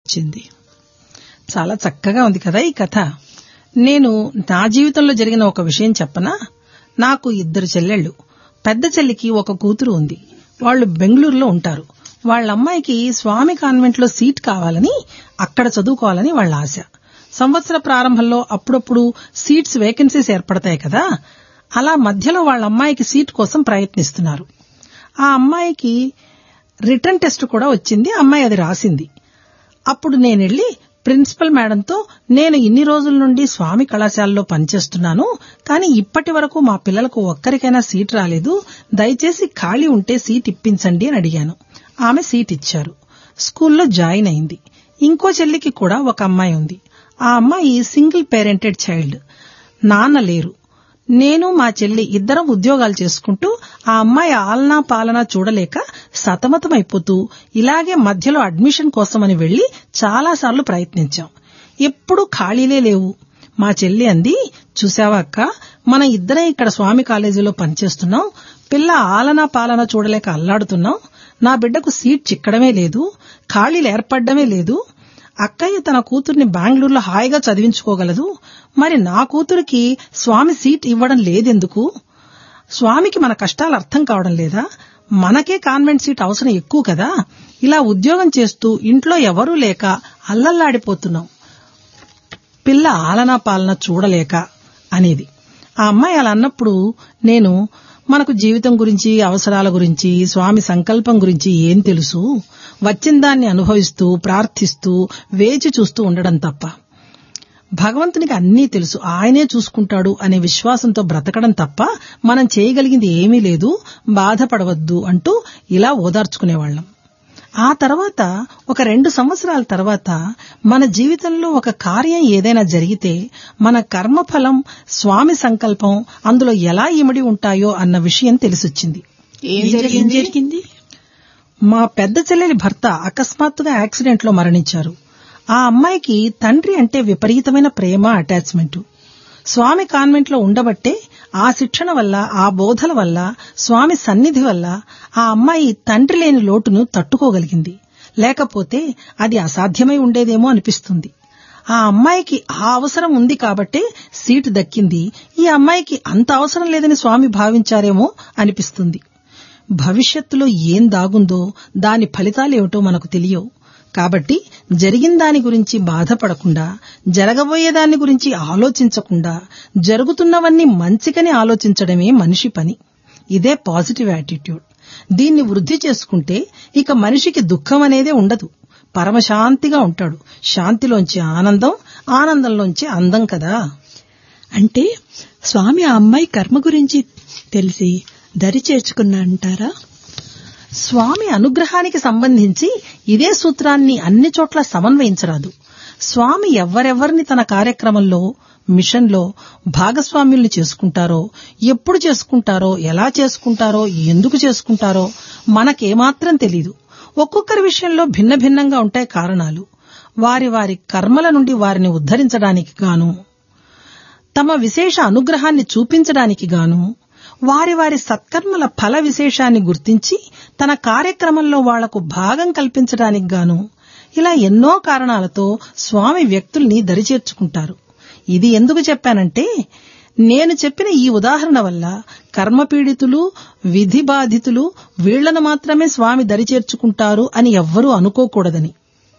వచ్చింది చాలా చక్కగా ఉంది కదా ఈ కథ నేను నా జీవితంలో జరిగిన ఒక విషయం చెప్పనా నాకు ఇద్దరు చెల్లెళ్ళు పెద్ద చెల్లికి ఒక కూతురు ఉంది వాళ్ళు బెంగళూరులో ఉంటారు వాళ్ళ అమ్మాయికి స్వామి కాన్వెంట్ లో సీట్ కావాలని అక్కడ చదువుకోవాలని వాళ్ళ ఆశ సంవత్సర ప్రారంభంలో అప్పుడప్పుడు సీట్స్ వేకెన్సీస్ ఏర్పడతాయి కదా అలా మధ్యలో వాళ్ళ అమ్మాయికి సీట్ కోసం ప్రయత్నిస్తున్నారు ఆ అమ్మాయికి రిటర్న్ టెస్ట్ కూడా వచ్చింది అమ్మాయి అది రాసింది అప్పుడు నేను వెళ్ళి ప్రిన్సిపల్ మేడంతో నేను ఇన్ని రోజుల నుండి స్వామి కళాశాలలో పనిచేస్తున్నాను కానీ ఇప్పటి వరకు మా పిల్లలకు ఒక్కరికైనా సీట్ రాలేదు దయచేసి ఖాళీ ఉంటే సీట్ ఇప్పించండి అని అడిగాను ఆమె సీట్ ఇచ్చారు స్కూల్లో జాయిన్ అయింది ఇంకో చెల్లికి కూడా ఒక అమ్మాయి ఉంది ఆ అమ్మాయి సింగిల్ పేరెంటెడ్ చైల్డ్ నాన్న లేరు నేను మా చెల్లి ఇద్దరం ఉద్యోగాలు చేసుకుంటూ ఆ అమ్మాయి ఆలనా పాలనా చూడలేక సతమతమైపోతూ ఇలాగే మధ్యలో అడ్మిషన్ కోసమని వెళ్లి చాలాసార్లు ప్రయత్నించాం ఎప్పుడూ ఖాళీలే లేవు మా చెల్లి అంది చూసావా అక్క మన ఇద్దరం ఇక్కడ స్వామి కాలేజీలో పనిచేస్తున్నాం పిల్ల ఆలనా పాలన చూడలేక అల్లాడుతున్నాం నా బిడ్డకు సీట్ చిక్కడమే లేదు ఖాళీలు ఏర్పడమే లేదు అక్కయ్య తన కూతుర్ని బెంగళూరులో హాయిగా చదివించుకోగలదు మరి నా కూతురికి స్వామి సీట్ ఇవ్వడం లేదెందుకు స్వామికి మన కష్టాలు అర్థం కావడం లేదా మనకే కాన్వెంట్ సీట్ అవసరం ఎక్కువ కదా ఇలా ఉద్యోగం చేస్తూ ఇంట్లో ఎవరూ లేక అల్లల్లాడిపోతున్నాం పిల్ల ఆలనా పాలన చూడలేక అనేది ఆ అమ్మాయి అలా అన్నప్పుడు నేను మనకు జీవితం గురించి అవసరాల గురించి స్వామి సంకల్పం గురించి ఏం తెలుసు వచ్చిన దాన్ని అనుభవిస్తూ ప్రార్థిస్తూ వేచి చూస్తూ ఉండడం తప్ప భగవంతునికి అన్నీ తెలుసు ఆయనే చూసుకుంటాడు అనే విశ్వాసంతో బ్రతకడం తప్ప మనం చేయగలిగింది ఏమీ లేదు బాధపడవద్దు అంటూ ఇలా ఓదార్చుకునేవాళ్లం ఆ తర్వాత ఒక రెండు సంవత్సరాల తర్వాత మన జీవితంలో ఒక కార్యం ఏదైనా జరిగితే మన కర్మఫలం స్వామి సంకల్పం అందులో ఎలా ఇమిడి ఉంటాయో అన్న విషయం తెలిసొచ్చింది ఏం జరిగింది మా పెద్ద చెల్లెలి భర్త అకస్మాత్తుగా యాక్సిడెంట్ లో మరణించారు ఆ అమ్మాయికి తండ్రి అంటే విపరీతమైన ప్రేమ అటాచ్మెంట్ స్వామి కాన్వెంట్ లో ఉండబట్టే ఆ శిక్షణ వల్ల ఆ బోధల వల్ల స్వామి సన్నిధి వల్ల ఆ అమ్మాయి తండ్రి లేని లోటును తట్టుకోగలిగింది లేకపోతే అది అసాధ్యమై ఉండేదేమో అనిపిస్తుంది ఆ అమ్మాయికి ఆ అవసరం ఉంది కాబట్టే సీటు దక్కింది ఈ అమ్మాయికి అంత అవసరం లేదని స్వామి భావించారేమో అనిపిస్తుంది భవిష్యత్తులో ఏం దాగుందో దాని ఫలితాలేమిటో మనకు తెలియవు కాబట్టి జరిగిన దాని గురించి బాధపడకుండా జరగబోయే దాని గురించి ఆలోచించకుండా జరుగుతున్నవన్నీ మంచికని ఆలోచించడమే మనిషి పని ఇదే పాజిటివ్ యాటిట్యూడ్ దీన్ని వృద్ధి చేసుకుంటే ఇక మనిషికి దుఃఖం అనేదే ఉండదు పరమశాంతిగా ఉంటాడు శాంతిలోంచి ఆనందం ఆనందంలోంచి అందం కదా అంటే స్వామి ఆ అమ్మాయి కర్మ గురించి తెలిసి దరి చేర్చుకున్నా అంటారా స్వామి అనుగ్రహానికి సంబంధించి ఇదే సూత్రాన్ని అన్ని చోట్ల సమన్వయించరాదు స్వామి ఎవరెవరిని తన కార్యక్రమంలో మిషన్లో భాగస్వామ్యుల్ని చేసుకుంటారో ఎప్పుడు చేసుకుంటారో ఎలా చేసుకుంటారో ఎందుకు చేసుకుంటారో మనకేమాత్రం తెలీదు ఒక్కొక్కరి విషయంలో భిన్న భిన్నంగా ఉంటాయి కారణాలు వారి వారి కర్మల నుండి వారిని ఉద్ధరించడానికి గాను తమ విశేష అనుగ్రహాన్ని చూపించడానికి గాను వారి వారి సత్కర్మల ఫల విశేషాన్ని గుర్తించి తన కార్యక్రమంలో వాళ్లకు భాగం కల్పించడానికి గాను ఇలా ఎన్నో కారణాలతో స్వామి వ్యక్తుల్ని దరిచేర్చుకుంటారు ఇది ఎందుకు చెప్పానంటే నేను చెప్పిన ఈ ఉదాహరణ వల్ల కర్మపీడితులు విధి బాధితులు వీళ్లను మాత్రమే స్వామి దరిచేర్చుకుంటారు అని ఎవ్వరూ అనుకోకూడదని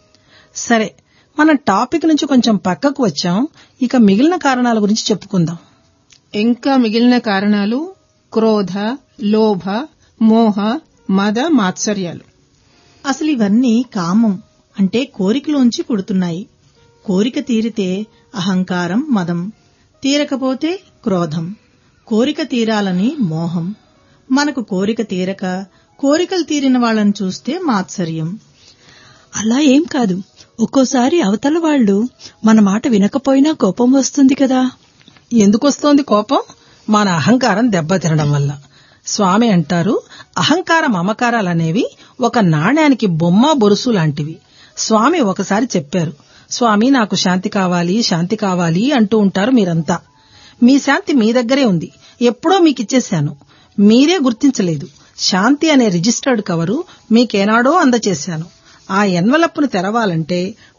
సరే మన టాపిక్ నుంచి కొంచెం పక్కకు వచ్చాం ఇక మిగిలిన కారణాల గురించి చెప్పుకుందాం ఇంకా మిగిలిన కారణాలు క్రోధ లోభ మోహ మద మాత్సర్యాలు అసలు ఇవన్నీ కామం అంటే కోరికలోంచి పుడుతున్నాయి కోరిక తీరితే అహంకారం మదం తీరకపోతే క్రోధం కోరిక తీరాలని మోహం మనకు కోరిక తీరక కోరికలు తీరిన వాళ్ళని చూస్తే మాత్సర్యం అలా ఏం కాదు ఒక్కోసారి అవతల వాళ్ళు మన మాట వినకపోయినా కోపం వస్తుంది కదా ఎందుకొస్తోంది కోపం మన అహంకారం దెబ్బతినడం వల్ల స్వామి అంటారు అహంకార మమకారాలనేవి ఒక నాణ్యానికి బొమ్మ బొరుసు లాంటివి స్వామి ఒకసారి చెప్పారు స్వామి నాకు శాంతి కావాలి శాంతి కావాలి అంటూ ఉంటారు మీరంతా మీ శాంతి మీ దగ్గరే ఉంది ఎప్పుడో మీకిచ్చేశాను మీరే గుర్తించలేదు శాంతి అనే రిజిస్టర్డ్ కవరు మీకేనాడో అందచేశాను ఆ ఎన్వలప్ను తెరవాలంటే